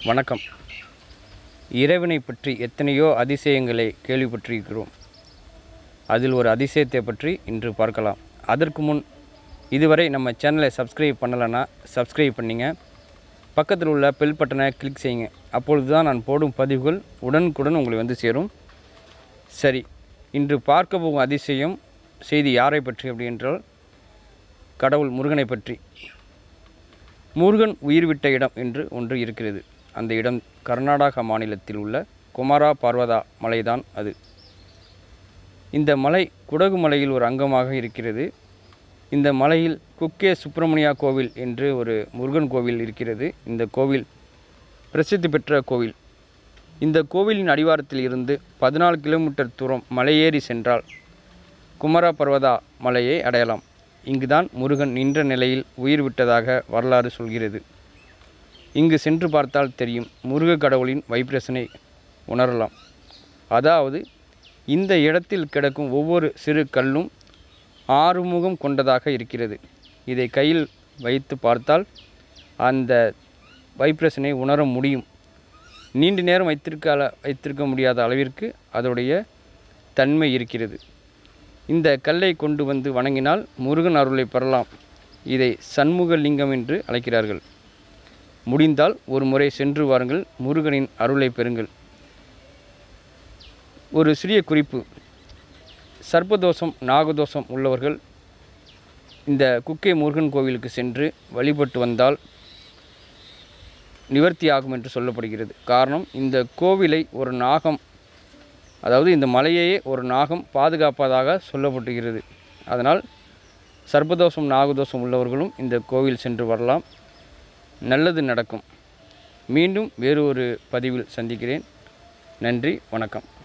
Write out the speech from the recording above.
வணக்கம் இறைவனை பற்றி எத்தனையோ அதிசயங்களை கேள்விப்பட்டிருக்கிறோம் அதில் ஒரு அதிசயத்தை பற்றி இன்று பார்க்கலாம் அதற்கு முன் இதுவரை நம்ம சேனலை சப்ஸ்கிரைப் பண்ணலைன்னா சப்ஸ்கிரைப் பண்ணிங்க பக்கத்தில் உள்ள பெல் பட்டனை கிளிக் செய்யுங்க அப்பொழுது தான் நான் போடும் பதிவுகள் உடனுக்குடன் உங்களை வந்து சேரும் சரி இன்று பார்க்க போகும் அதிசயம் செய்தி யாரை பற்றி அப்படி என்றால் கடவுள் முருகனை பற்றி முருகன் உயிர் விட்ட இடம் என்று ஒன்று இருக்கிறது அந்த இடம் கர்நாடகா மாநிலத்தில் உள்ள குமாரா பர்வதா மலைதான் அது இந்த மலை குடகு மலையில் ஒரு அங்கமாக இருக்கிறது இந்த மலையில் குக்கே சுப்பிரமணியா கோவில் என்று ஒரு முருகன் கோவில் இருக்கிறது இந்த கோவில் பிரசித்தி பெற்ற கோவில் இந்த கோவிலின் அடிவாரத்தில் இருந்து பதினாலு கிலோமீட்டர் தூரம் மலையேறி சென்றால் குமரா பர்வதா மலையை அடையலாம் இங்குதான் முருகன் நின்ற நிலையில் உயிர் விட்டதாக வரலாறு சொல்கிறது இங்கு சென்று பார்த்தால் தெரியும் முருக கடவுளின் வைப்ரேஷனை உணரலாம் அதாவது இந்த இடத்தில் கிடக்கும் ஒவ்வொரு சிறு கல்லும் ஆறுமுகம் கொண்டதாக இருக்கிறது இதை கையில் வைத்து பார்த்தால் அந்த வைப்ரேஷனை உணர முடியும் நீண்ட நேரம் வைத்திருக்க அள வைத்திருக்க முடியாத அளவிற்கு அதோடைய தன்மை இருக்கிறது இந்த கல்லை கொண்டு வந்து வணங்கினால் முருகன் அருளை பெறலாம் இதை சண்முக லிங்கம் என்று அழைக்கிறார்கள் முடிந்தால் ஒரு முறை சென்று வாருங்கள் முருகனின் அருளை பெறுங்கள் ஒரு சிறிய குறிப்பு சர்ப்பதோஷம் நாகதோஷம் உள்ளவர்கள் இந்த குக்கை முருகன் கோவிலுக்கு சென்று வழிபட்டு வந்தால் நிவர்த்தி ஆகும் என்று சொல்லப்படுகிறது காரணம் இந்த கோவிலை ஒரு நாகம் அதாவது இந்த மலையையே ஒரு நாகம் பாதுகாப்பதாக சொல்லப்பட்டுகிறது அதனால் சர்ப்பதோஷம் நாகதோஷம் உள்ளவர்களும் இந்த கோவில் சென்று வரலாம் நல்லது நடக்கும் மீண்டும் வேறு ஒரு பதிவில் சந்திக்கிறேன் நன்றி வணக்கம்